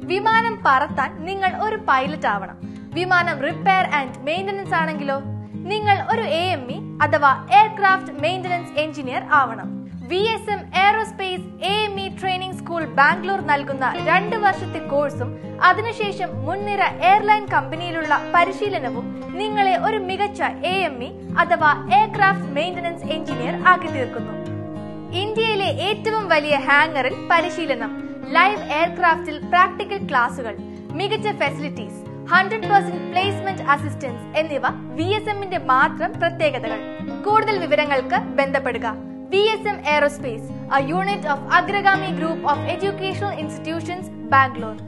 വിമാനം പറത്താൻ നിങ്ങൾ ഒരു പൈലറ്റ് ആവണം വിമാനം റിപ്പയർ ആൻഡ് മെയിന്റനൻസ് ആണെങ്കിലോ നിങ്ങൾ ഒരു എ എം ഇ അഥവാ എയർക്രാഫ്റ്റ് മെയിന്റനൻസ് എഞ്ചിനീയർ ആവണം V S M aerospace A M E training school Bangalore നൽകുന്ന രണ്ട് വർഷത്തെ കോഴ്സും അതിനുശേഷം മുൻനിര എയർലൈൻ കമ്പനിയിലുള്ള പരിശീലനവും നിങ്ങളെ ഒരു മികച്ച എ എം ഇ അഥവാ എയർക്രാഫ്റ്റ് മെയിന്റനൻസ് എഞ്ചിനീയർ ആക്കി തീർക്കുന്നു ഇന്ത്യയിലെ ഏറ്റവും വലിയ ഹാങ്ങറിൽ പരിശീലനം ലൈവ് എയർക്രാഫ്റ്റിൽ പ്രാക്ടിക്കൽ ക്ലാസുകൾ മികച്ച facilities hundred percent placement assistance എന്നിവ വി എസ് എമ്മിന്റെ മാത്രം പ്രത്യേകതകൾ കൂടുതൽ വിവരങ്ങൾക്ക് ബന്ധപ്പെടുക V S M aerospace a unit of Agragami group of educational institutions Bangalore